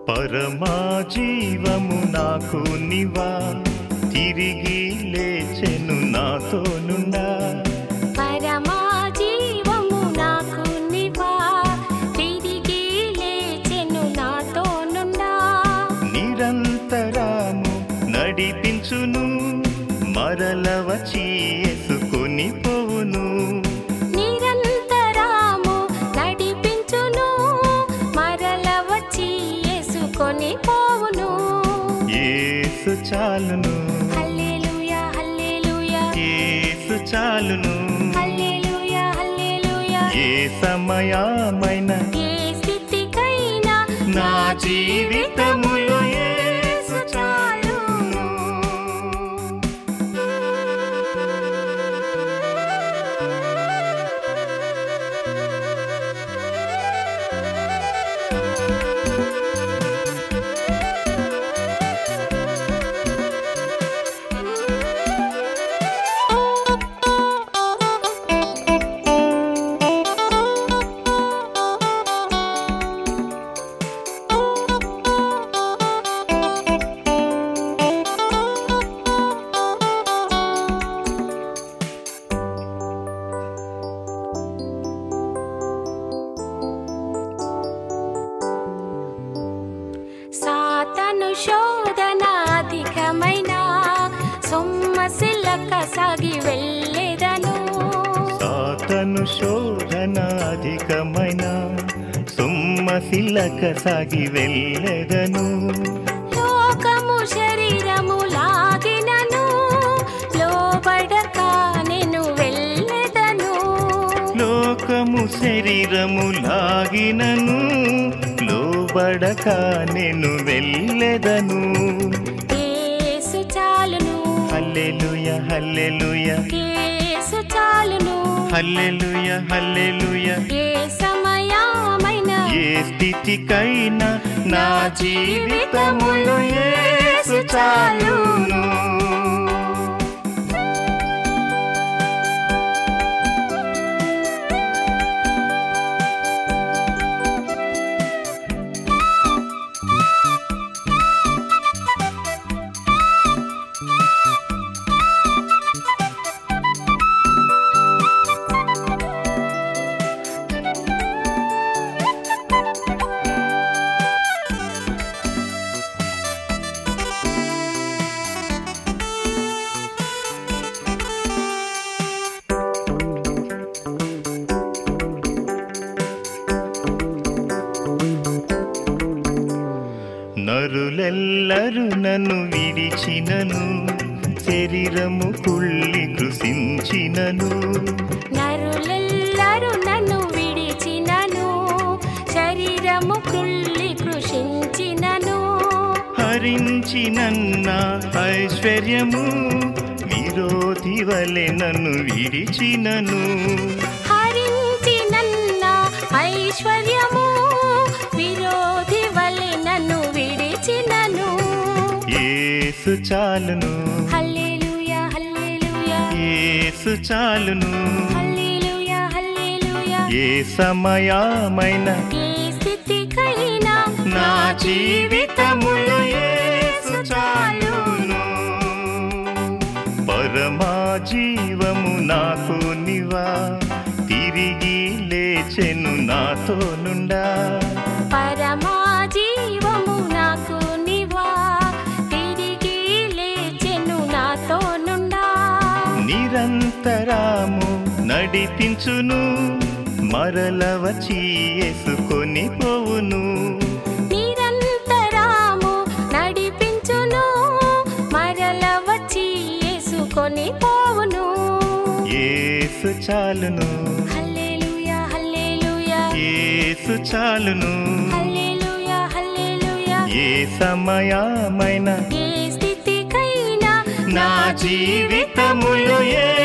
పరమా జీవము నాకు నివా తిరిగి లేచెను నాతో నుండా పరమా జీవము నాకు నివా తిరిగి లేచెను నాతో నుండా నిరంతరము నడిపించును మరల వచ్చి ఎసుకొని పోవును నిరంతరము నడిపించును మరల వచ్చి యేసుకొని పోవును ఏసు చాలును హల్లెలూయా హల్లెలూయా ఏసు చాలును హల్లెలూయా హల్లెలూయా ఏ సమయమైన ఏ స్థితికైనా నా జీవితములో యేసు చాలును సాతను శోధన అధికమైన సొమ్మసిల్లక సాగి వెళ్ళేదను సాతను శోధన అధికమైన సుమ్మశిలక సాగి వెళ్ళెదను లోకము శరీరము లాగినను లోబడక నేను వెళ్ళెదను లోకము శరీరము లాగినను లోబడక నేను వెళ్ళెదను యేసు చాలును హల్లెలూయ హల్లెలూయ యేసు చాలును హల్లెలూయ హల్లెలూయ ఏ సమయమైన ఏ స్థితికైనా నా జీవితములో యేసు చాలును నరులెల్లరు నన్ను విడిచినను శరీరము కుళ్ళి కృషించినను నరులెల్లరు నన్ను విడిచినను శరీరము కృళ్ళి కృషించినను హరించినన్న ఐశ్వర్యము విరోధి వలె నన్ను విడిచినను హరించినన్న ఐశ్వర్యము విరోధి వలె నన్ను విడిచినను ఏసు చాలును హల్లెలూయా హల్లెలూయా ఏసు చాలును హల్లెలూయా హల్లెలూయా ఏ సమయమైన ఏ స్థితికైనా నా జీవితములో యేసు చాలును పరమా జీవము నాకు నివా తిరిగి లేచెను నాతో నుండా పరమా జీవము నాకు నివా తిరిగి లేచెను నాతో నుండా నిరంతరము నడిపించును మరల వచ్చి ఎసుకొని పోవును నిరంతరము నడిపించును మరల వచ్చి యేసుకొని పోవును ఏసు చాలును హల్లెలూయా హల్లెలూయా ఏసు చాలును హల్లెలూయా హల్లెలూయా ఏ సమయమైన ఏ స్థితికైనా నా జీవితములో ఏ